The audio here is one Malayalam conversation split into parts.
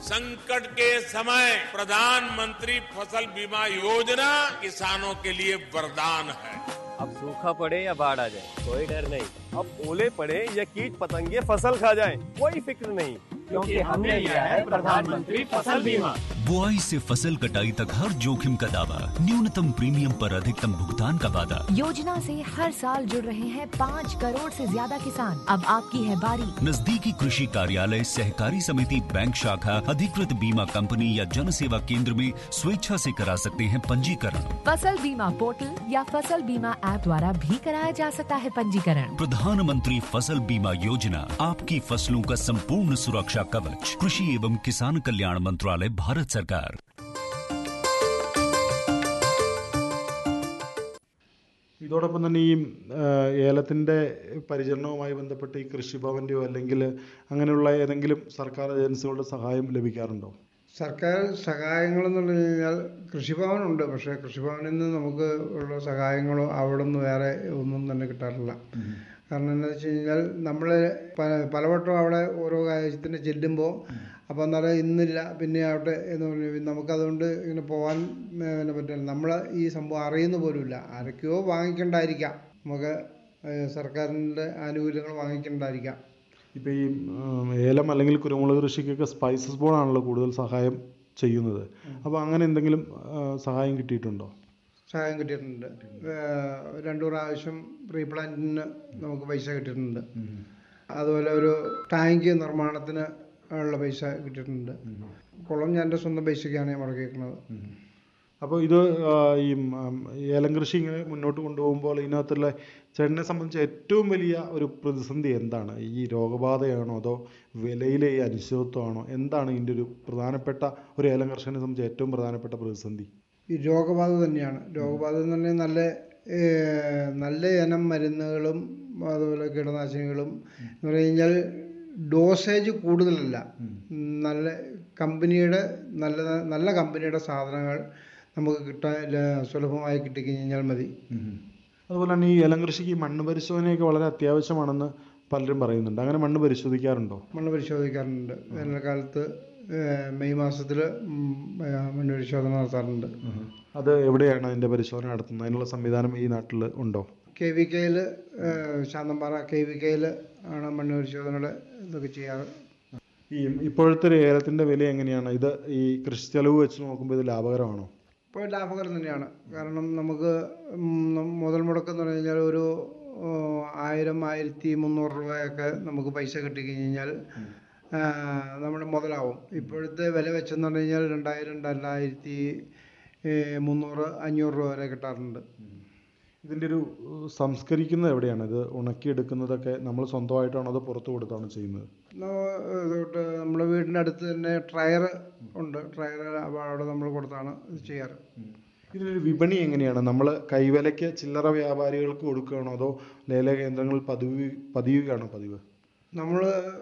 संकट के समय प्रधानमंत्री फसल बीमा योजना किसानों के लिए वरदान है अब सूखा पड़े या बाढ़ आ जाए कोई डर नहीं अब ओले पड़े या कीट पतंगे फसल खा जाए कोई फिक्र नहीं क्योंकि हमने लिया है प्रधानमंत्री फसल बीमा बुआई से फसल कटाई तक हर जोखिम का दावा न्यूनतम प्रीमियम पर अधिकतम भुगतान का वादा योजना से हर साल जुड़ रहे हैं पाँच करोड़ से ज्यादा किसान अब आपकी है बारी नजदीकी कृषि कार्यालय सहकारी समिति बैंक शाखा अधिकृत बीमा कंपनी या जन सेवा केंद्र में स्वेच्छा से करा सकते हैं पंजीकरण फसल बीमा पोर्टल या फसल बीमा ऐप द्वारा भी कराया जा सकता है पंजीकरण प्रधानमंत्री फसल बीमा योजना आपकी फसलों का संपूर्ण सुरक्षा कवच कृषि एवं किसान कल्याण मंत्रालय भारत सरकार ഇതോടൊപ്പം തന്നെ ഈ ആ, ഏലത്തിൻ്റെ പരിചരണവുമായി ബന്ധപ്പെട്ട് ഈ കൃഷിഭവൻ്റെയോ അല്ലെങ്കിൽ അങ്ങനെയുള്ള ഏതെങ്കിലും സർക്കാർ ഏജൻസികളുടെ സഹായം ലഭിക്കാറുണ്ടോ സർക്കാർ സഹായങ്ങളെന്ന് പറഞ്ഞു കഴിഞ്ഞാൽ കൃഷിഭവനുണ്ട് പക്ഷേ കൃഷിഭവനിൽ നിന്ന് നമുക്ക് ഉള്ള സഹായങ്ങളോ അവിടെ നിന്ന് വേറെ ഒന്നും തന്നെ കിട്ടാറില്ല കാരണം എന്താ വെച്ച് കഴിഞ്ഞാൽ നമ്മൾ പലവട്ടം അവിടെ ഓരോ കാര്യത്തിന് ചെല്ലുമ്പോൾ അപ്പോൾ എന്നാലും ഇന്നില്ല പിന്നെ ആവട്ടെ എന്ന് പറഞ്ഞു നമുക്കതുകൊണ്ട് ഇങ്ങനെ പോകാൻ പിന്നെ പറ്റില്ല നമ്മൾ ഈ സംഭവം അറിയുന്ന പോലുമില്ല ആരൊക്കെയോ വാങ്ങിക്കണ്ടായിരിക്കാം നമുക്ക് ഏഹ്, സർക്കാരിൻ്റെ ആനുകൂല്യങ്ങൾ വാങ്ങിക്കണ്ടായിരിക്കാം ഇപ്പോൾ ഈ ഉം, ഏലം അല്ലെങ്കിൽ കുരുമുളക് കൃഷിക്കൊക്കെ സ്പൈസസ് ബോർഡാണല്ലോ കൂടുതൽ സഹായം ചെയ്യുന്നത് അപ്പോൾ അങ്ങനെ എന്തെങ്കിലും ആ, സഹായം കിട്ടിയിട്ടുണ്ടോ സഹായം കിട്ടിയിട്ടുണ്ട് ഏഹ് രണ്ടു പ്രാവശ്യം റീപ്ലാന്റിന് നമുക്ക് പൈസ കിട്ടിയിട്ടുണ്ട് അതുപോലെ ഒരു ടാങ്ക് നിർമ്മാണത്തിന് ഉള്ള പൈസ കിട്ടിയിട്ടുണ്ട് കുളം ഞാൻ എൻ്റെ സ്വന്തം പൈസയ്ക്കാണ് ഞാൻ മുടക്കിയിരിക്കുന്നത് അപ്പോൾ ഇത് ആ, ഈ ഉം, ഏലം കൃഷി ഇങ്ങനെ മുന്നോട്ട് കൊണ്ടുപോകുമ്പോൾ ഇതിനകത്തുള്ള ചേട്ടനെ സംബന്ധിച്ച് ഏറ്റവും വലിയ ഒരു പ്രതിസന്ധി എന്താണ് ഈ രോഗബാധയാണോ അതോ വിലയിലെ ഈ അനിശ്ചിതത്വമാണോ എന്താണ് ഇതിൻ്റെ ഒരു പ്രധാനപ്പെട്ട ഒരു ഏലം കർഷകനെ സംബന്ധിച്ച് ഏറ്റവും പ്രധാനപ്പെട്ട പ്രതിസന്ധി ഈ രോഗബാധ തന്നെയാണ് രോഗബാധ എന്ന് പറഞ്ഞാൽ നല്ല ഏഹ് നല്ല ഇനം മരുന്നുകളും അതുപോലെ കീടനാശിനികളും എന്ന് പറഞ്ഞു കഴിഞ്ഞാൽ ഡോസേജ് കൂടുതലല്ല നല്ല കമ്പനിയുടെ നല്ല നല്ല കമ്പനിയുടെ സാധനങ്ങൾ നമുക്ക് കിട്ടാൻ ല- സുലഭമായി കിട്ടിക്കഴിഞ്ഞാൽ മതി അതുപോലെ തന്നെ ഈ ഏലം കൃഷിക്ക് ഈ മണ്ണ് പരിശോധനയൊക്കെ വളരെ അത്യാവശ്യമാണെന്ന് പലരും പറയുന്നുണ്ട് അങ്ങനെ മണ്ണ് പരിശോധിക്കാറുണ്ടോ മണ്ണ് പരിശോധിക്കാറുണ്ട് വേനൽക്കാലത്ത് ഏഹ് മെയ് മാസത്തിൽ മണ്ണ് പരിശോധന നടത്താറുണ്ട് അത് എവിടെയാണ് അതിൻ്റെ പരിശോധന നടത്തുന്നത് അതിനുള്ള സംവിധാനം ഈ നാട്ടിൽ ഉണ്ടോ കെ വി കെയിൽ ശാന്തമ്പാറ കെ വി കെയിൽ ആണ് മണ്ണ് പരിശോധനയുടെ ഇതൊക്കെ ചെയ്യാറ് ഈ ഇപ്പോഴത്തെ ഒരു ഏലത്തിൻ്റെ വില എങ്ങനെയാണ് ഇത് ഈ കൃഷി ചെലവ് വെച്ച് നോക്കുമ്പോൾ ഇത് ലാഭകരമാണോ ഇപ്പോൾ ലാഭകരം തന്നെയാണ് കാരണം നമുക്ക് ഉം, മുതൽ മുടക്കം എന്ന് പറഞ്ഞു കഴിഞ്ഞാൽ ഒരു ഏഹ്, ആയിരം ആയിരത്തി മുന്നൂറ് രൂപയൊക്കെ നമുക്ക് പൈസ കിട്ടിക്കഴിഞ്ഞാൽ നമ്മുടെ മുതലാവും ഇപ്പോഴത്തെ വില വെച്ചെന്ന് പറഞ്ഞു കഴിഞ്ഞാൽ രണ്ടായിരം രണ്ടായിരത്തി ഏഹ്, മുന്നൂറ് അഞ്ഞൂറ് രൂപ വരെ കിട്ടാറുണ്ട് ഇതിൻ്റെ ഒരു ഏഹ്, സംസ്കരിക്കുന്നത് എവിടെയാണ് ഇത് ഉണക്കിയെടുക്കുന്നതൊക്കെ നമ്മൾ സ്വന്തമായിട്ടാണോ അതോ പുറത്ത് കൊടുത്താണോ ചെയ്യുന്നത് ഇതോട്ട് നമ്മുടെ വീടിൻ്റെ അടുത്ത് തന്നെ ട്രയർ ഉണ്ട് ട്രയർ അവിടെ നമ്മൾ കൊടുത്താണ് ഇത് ചെയ്യാറ് ഇതിനൊരു വിപണി എങ്ങനെയാണ് നമ്മൾ കൈവിലയ്ക്ക് ചില്ലറ വ്യാപാരികൾക്ക് കൊടുക്കുകയാണോ അതോ ലേല കേന്ദ്രങ്ങളിൽ പതിവ് പതിയുകയാണോ പതിവ് നമ്മൾ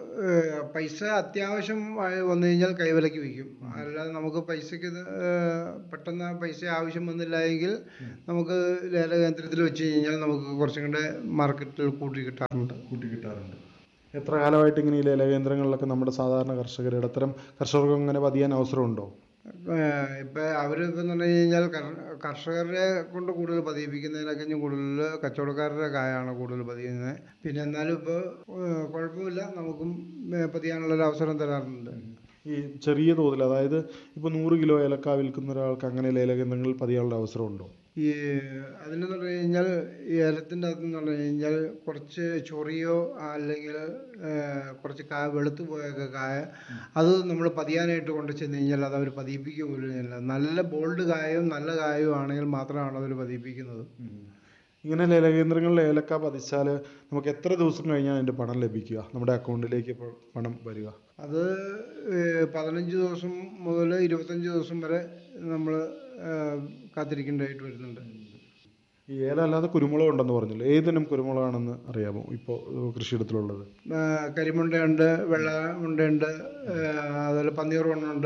പൈസ അത്യാവശ്യം ആയി വന്നു കഴിഞ്ഞാൽ കൈവിലയ്ക്ക് വിൽക്കും അല്ലാതെ നമുക്ക് പൈസയ്ക്ക് ഇത് ഏഹ്, പെട്ടെന്ന് പൈസ ആവശ്യം വന്നില്ല എങ്കിൽ നമുക്ക് ലേല കേന്ദ്രത്തിൽ വെച്ച് കഴിഞ്ഞാൽ നമുക്ക് കുറച്ചും കൂടെ മാർക്കറ്റിൽ കൂട്ടി കിട്ടാറുണ്ട് കൂട്ടി കിട്ടാറുണ്ട് എത്ര കാലമായിട്ട് ഇങ്ങനെ ഈ ലേല കേന്ദ്രങ്ങളിലൊക്കെ നമ്മുടെ സാധാരണ കർഷകർ ഇടത്തരം കർഷകർക്ക് അങ്ങനെ പതിയാൻ അവസരമുണ്ടോ ഏഹ് ഇപ്പം അവർ ഇപ്പം പറഞ്ഞു കഴിഞ്ഞാൽ കർ- കർഷകരെ കൊണ്ട് കൂടുതൽ പതിയിപ്പിക്കുന്നതിനൊക്കെ കൂടുതൽ കച്ചവടക്കാരുടെ കായാണ് കൂടുതൽ പതിയുന്നത് പിന്നെ എന്നാലും ഇപ്പോൾ കുഴപ്പമില്ല നമുക്കും ഏഹ് പതിയാനുള്ളൊരു അവസരം തരാറുണ്ട് ഈ ചെറിയ തോതിൽ അതായത് ഇപ്പോൾ നൂറ് കിലോ ഏലക്ക വിൽക്കുന്ന ഒരാൾക്ക് അങ്ങനെ ലേല കേന്ദ്രങ്ങളിൽ പതിയാനുള്ള അവസരമുണ്ടോ ഈ അതിനെന്ന് പറഞ്ഞു കഴിഞ്ഞാൽ ഈ ഏലത്തിൻ്റെ അകത്ത് എന്ന് പറഞ്ഞു കഴിഞ്ഞാൽ കുറച്ച് ചൊറിയോ അല്ലെങ്കിൽ ഏഹ്, കുറച്ച് കായ വെളുത്തു പോയൊക്കെ കായ അത് നമ്മൾ പതിയാനായിട്ട് കൊണ്ട് ചെന്ന് കഴിഞ്ഞാൽ അത് അവർ പതിയിപ്പിക്കുക പോലും ചെയ്യില്ല നല്ല ബോൾഡ് കായും നല്ല കായും ആണെങ്കിൽ മാത്രമാണ് അവർ പതിയിപ്പിക്കുന്നത് ഇങ്ങനെ ലേല കേന്ദ്രങ്ങളിൽ ഏലക്ക പതിച്ചാൽ നമുക്ക് എത്ര ദിവസം കഴിഞ്ഞാൽ അതിൻ്റെ പണം ലഭിക്കുക നമ്മുടെ അക്കൗണ്ടിലേക്ക് ഇപ്പോൾ പണം വരിക അത് ഏഹ്, പതിനഞ്ച് ദിവസം മുതൽ ഇരുപത്തഞ്ച് ദിവസം വരെ നമ്മൾ കാത്തിരിക്കേണ്ടതായിട്ട് വരുന്നുണ്ട് ഈ ഏലം അല്ലാതെ കുരുമുളക് ഉണ്ടെന്ന് പറഞ്ഞല്ലോ ഏതിനും കുരുമുളകാണെന്ന് അറിയാമോ ഇപ്പോൾ കൃഷിയിടത്തിലുള്ളത് ആ, കരിമുണ്ടയുണ്ട് വെള്ള മുണ്ടയുണ്ട് അതുപോലെ പന്നിയൂർ മണ്ണുണ്ട്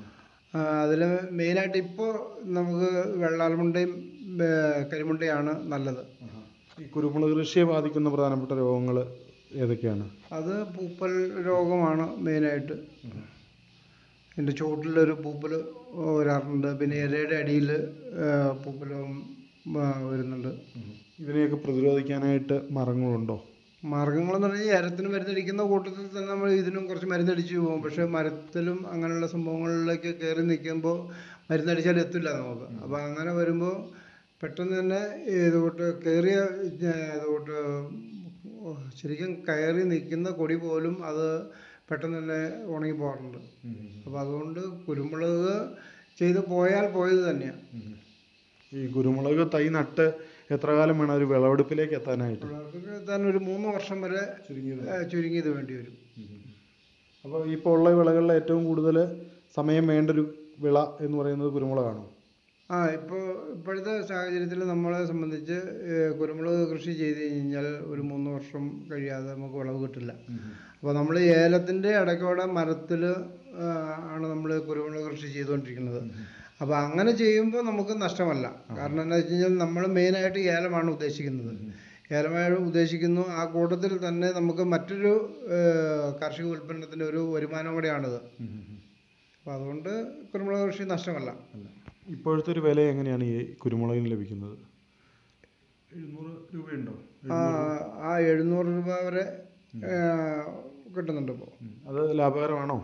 അതിൽ മെയിനായിട്ട് ഇപ്പോൾ നമുക്ക് വെള്ളാൽമുണ്ടയും ഏ, കരിമുണ്ടയാണ് നല്ലത് ഈ കുരുമുളക് കൃഷിയെ ബാധിക്കുന്ന പ്രധാനപ്പെട്ട രോഗങ്ങൾ ഏതൊക്കെയാണ് അത് പൂപ്പൽ രോഗമാണ് മെയിനായിട്ട് ഇതിൻ്റെ ചുവട്ടിലൊരു പൂപ്പൽ വരാറുണ്ട് പിന്നെ ഇലയുടെ അടിയിൽ പൂപ്പലും ആ, വരുന്നുണ്ട് ഇതിനെയൊക്കെ പ്രതിരോധിക്കാനായിട്ട് മരങ്ങളുണ്ടോ മാർഗങ്ങളെന്ന് പറഞ്ഞാൽ ഈ ഏലത്തിന് മരുന്നടിക്കുന്ന കൂട്ടത്തിൽ തന്നെ നമ്മൾ ഇതിനും കുറച്ച് മരുന്നടിച്ച് പോകും പക്ഷേ മരത്തിലും അങ്ങനെയുള്ള സംഭവങ്ങളിലേക്ക് കയറി നിൽക്കുമ്പോൾ മരുന്നടിച്ചാൽ എത്തില്ല നമുക്ക് അപ്പോൾ അങ്ങനെ വരുമ്പോൾ പെട്ടെന്ന് തന്നെ ഇതുകൊണ്ട് കയറിയ ഇതുകൊണ്ട് ശരിക്കും കയറി നിൽക്കുന്ന കൊടി പോലും അത് പെട്ടെന്ന് തന്നെ ഉണങ്ങി പോകാറുണ്ട് അപ്പോൾ അതുകൊണ്ട് കുരുമുളക് ചെയ്ത് പോയാൽ പോയത് തന്നെയാണ് ഈ കുരുമുളക് തൈ നട്ട് എത്ര കാലം വേണം ഒരു വിളവെടുപ്പിലേക്ക് എത്താനായിട്ട് കുരുമുളകൊക്കെ എത്താൻ ഒരു മൂന്ന് വർഷം വരെ ഏ, ചുരുങ്ങിയത് വേണ്ടി വരും അപ്പോൾ ഇപ്പോൾ ഉള്ള വിളകളിൽ ഏറ്റവും കൂടുതൽ സമയം വേണ്ടൊരു വിള എന്ന് പറയുന്നത് കുരുമുളകാണോ ആ ഇപ്പോൾ ഇപ്പോഴത്തെ സാഹചര്യത്തിൽ നമ്മളെ സംബന്ധിച്ച് ഏഹ്, കുരുമുളക് കൃഷി ചെയ്ത് കഴിഞ്ഞാൽ ഒരു മൂന്ന് വർഷം കഴിയാതെ നമുക്ക് വിളവ് കിട്ടില്ല അപ്പോൾ നമ്മൾ ഏലത്തിൻ്റെ അടക്കോടെ മരത്തിൽ ആണ് നമ്മൾ കുരുമുളക് കൃഷി ചെയ്തുകൊണ്ടിരിക്കുന്നത് അപ്പോൾ അങ്ങനെ ചെയ്യുമ്പോൾ നമുക്ക് നഷ്ടമല്ല കാരണം എന്താ വെച്ച് കഴിഞ്ഞാൽ നമ്മൾ മെയിനായിട്ട് ഏലമാണ് ഉദ്ദേശിക്കുന്നത് ഏലമായി ഉദ്ദേശിക്കുന്നു ആ കൂട്ടത്തിൽ തന്നെ നമുക്ക് മറ്റൊരു ഏഹ്, കാർഷിക ഉൽപ്പന്നത്തിൻ്റെ ഒരു വരുമാനം കൂടെയാണിത് അപ്പോൾ അതുകൊണ്ട് കുരുമുളക് കൃഷി നഷ്ടമല്ല ഇപ്പോഴത്തെ ഒരു വില എങ്ങനെയാണ് ഈ കുരുമുളകിന് ലഭിക്കുന്നത് എഴുന്നൂറ് രൂപയുണ്ടോ ആ ആ എഴുന്നൂറ് രൂപ വരെ ആ, കിട്ടുന്നുണ്ട് ഇപ്പോൾ അത് ലാഭകരമാണോ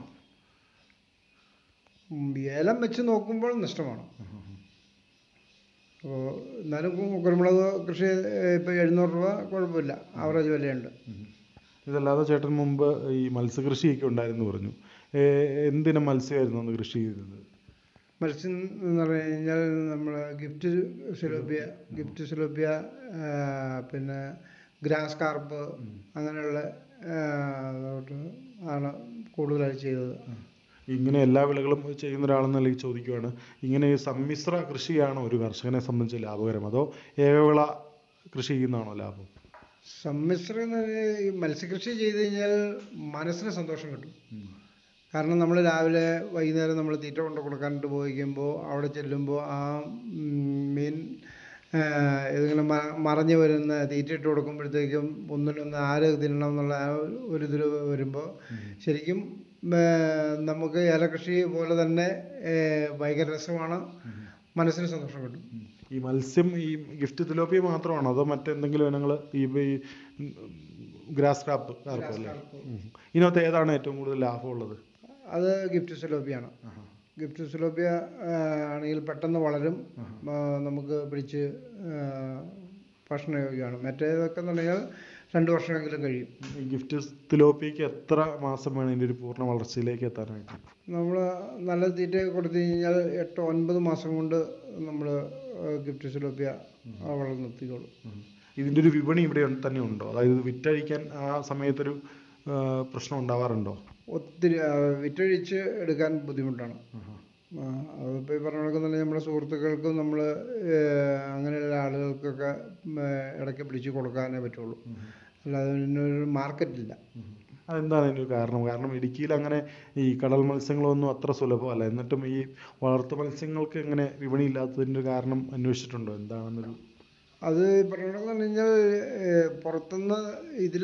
ഏലം വെച്ച് നോക്കുമ്പോൾ നഷ്ടമാണ് അപ്പോൾ എന്നാലും കു- കുരുമുളക് കൃഷി ഇപ്പോൾ എഴുന്നൂറ് രൂപ കുഴപ്പമില്ല ആവറേജ് വിലയുണ്ട് ഇതല്ലാതെ ചേട്ടൻ മുമ്പ് ഈ മത്സ്യകൃഷിയൊക്കെ ഉണ്ടായിരുന്നു പറഞ്ഞു ഏ- എന്തിനം മത്സ്യമായിരുന്നു അന്ന് കൃഷി ചെയ്തത് മത്സ്യം എന്ന് പറഞ്ഞു കഴിഞ്ഞാൽ നമ്മൾ ഗിഫ്റ്റ് സിലോപ്പിയ ഗിഫ്റ്റ് സിലോപ്പിയ ആ, പിന്നെ ഗ്രാസ് കാർപ്പ് അങ്ങനെയുള്ള ആ, അതോട്ട് ആണ് കൂടുതലായി ചെയ്തത് ഇങ്ങനെ എല്ലാ വിളകളും ചെയ്യുന്ന ഒരാളെന്ന നിലയിൽ ചോദിക്കുവാണ് ഇങ്ങനെ ഈ സമ്മിശ്ര കൃഷിയാണോ ഒരു കർഷകനെ സംബന്ധിച്ച് ലാഭകരം അതോ ഏകവിള കൃഷി ചെയ്യുന്നതാണോ ലാഭം സമ്മിശ്രം എന്ന് പറഞ്ഞാൽ ഈ മത്സ്യകൃഷി ചെയ്ത് കഴിഞ്ഞാൽ മനസ്സിന് സന്തോഷം കിട്ടും കാരണം നമ്മൾ രാവിലെ വൈകുന്നേരം നമ്മൾ തീറ്റ കൊണ്ട് കൊടുക്കാനായിട്ട് പോയിക്കുമ്പോൾ അവിടെ ചെല്ലുമ്പോൾ ആ ഉം, മീൻ ആ, ഇതിങ്ങനെ മ- മറഞ്ഞു വരുന്ന തീറ്റ ഇട്ട് കൊടുക്കുമ്പോഴത്തേക്കും ഒന്നിനൊന്ന് ആര് തിന്നണം എന്നുള്ള ആ ഒരു ഇതിൽ വരുമ്പോൾ ശരിക്കും ആ, നമുക്ക് ഏലകൃഷി പോലെ തന്നെ ഏ, ഭയങ്കര രസമാണ് മനസ്സിന് സന്തോഷം കിട്ടും ഈ മത്സ്യം ഈ ഗിഫ്റ്റ് തിലോപ്പിയ മാത്രമാണോ അതോ മറ്റെന്തെങ്കിലും ഇനങ്ങൾ ഈ ഈ ഗ്രാസ് കാപ്പ് കാർപ്പ് അല്ലേ ഉം. ഇതിനകത്ത് ഏതാണ് ഏറ്റവും കൂടുതൽ ലാഭമുള്ളത് അത് ഗിഫ്റ്റ് സിലോപ്പിയാണ് ഗിഫ്റ്റ് സിലോപ്പിയ ആ, ആണെങ്കിൽ പെട്ടെന്ന് വളരും ആ, നമുക്ക് പിടിച്ച് ആ, ഭക്ഷണയോഗ്യമാണ് മറ്റേതൊക്കെ എന്ന് പറഞ്ഞാൽ രണ്ട് വർഷമെങ്കിലും കഴിയും ഈ ഗിഫ്റ്റ് തിലോപ്പിയക്ക് എത്ര മാസം വേണം ഇതിൻ്റെ ഒരു പൂർണ്ണ വളർച്ചയിലേക്ക് എത്താനായിട്ട് നമ്മൾ നല്ല തീറ്റ കൊടുത്തു കഴിഞ്ഞാൽ എട്ട് ഒൻപത് മാസം കൊണ്ട് നമ്മൾ ഗിഫ്റ്റ് സിലോപ്പിയ വളർന്നെത്തിക്കോളും ഇതിൻ്റെ ഒരു വിപണി ഇവിടെ ഉൺ- തന്നെ ഉണ്ടോ അതായത് ഇത് വിറ്റഴിക്കാൻ ആ സമയത്തൊരു ആ, പ്രശ്നം ഉണ്ടാവാറുണ്ടോ ഒത്തിരി ആ, വിറ്റഴിച്ച് എടുക്കാൻ ബുദ്ധിമുട്ടാണ് ആ, അതിപ്പോൾ ഈ പറഞ്ഞ കണക്ക് നമ്മുടെ സുഹൃത്തുക്കൾക്കും നമ്മൾ അങ്ങനെയുള്ള ആളുകൾക്കൊക്കെ ഉം, ഏ, ഇടയ്ക്ക് പിടിച്ച് കൊടുക്കാനേ പറ്റുള്ളൂ അല്ലാതെ ഇതിനൊരു മാർക്കറ്റില്ല അതെന്താണ് അതിൻ്റെ ഒരു കാരണം കാരണം ഇടുക്കിയിൽ അങ്ങനെ ഈ കടൽ മത്സ്യങ്ങളൊന്നും അത്ര സുലഭമല്ല എന്നിട്ടും ഈ വളർത്തു മത്സ്യങ്ങൾക്ക് എങ്ങനെ വിപണി ഇല്ലാത്തതിൻ്റെ ഒരു കാരണം അന്വേഷിച്ചിട്ടുണ്ടോ എന്താണെന്നൊരു അത് ഈ പറഞ്ഞ കണക്ക് എന്ന് പറഞ്ഞു കഴിഞ്ഞാൽ ഏ, പുറത്തുനിന്ന് ഇതിൽ